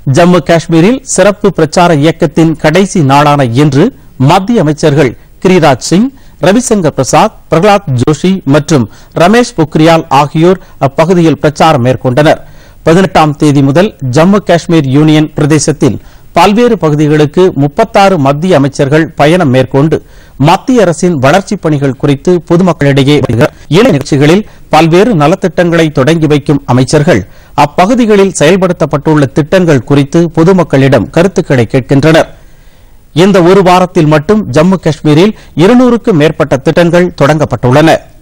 ஜம்மு காஷ்மீரில் சிறப்பு பிரச்சார இயக்கத்தின் கடைசி நாளான இன்று மத்திய அமைச்சர்கள் கிரிராஜ் சிங் ரவிசங்கர் பிரசாத் பிரகலாத் ஜோஷி மற்றும் ரமேஷ் பொக்ரியால் ஆகியோர் அப்பகுதியில் பிரச்சாரம் மேற்கொண்டனர் பதினெட்டாம் தேதி முதல் ஜம்மு காஷ்மீர் யூனியன் பிரதேசத்தில் பல்வேறு பகுதிகளுக்கு முப்பத்தாறு மத்திய அமைச்சர்கள் பயணம் மேற்கொண்டு மத்திய அரசின் வளர்ச்சிப் பணிகள் குறித்து பொதுமக்களிடையே இள நிகழ்ச்சிகளில் பல்வேறு நலத்திட்டங்களை தொடங்கி வைக்கும் அமைச்சர்கள் அப்பகுதிகளில் செயல்படுத்தப்பட்டுள்ள திட்டங்கள் குறித்து பொதுமக்களிடம் கருத்துக்களை கேட்கின்றனர் இந்த ஒரு வாரத்தில் மட்டும் ஜம்மு காஷ்மீரில் இருநூறுக்கும் மேற்பட்ட திட்டங்கள் தொடங்கப்பட்டுள்ளன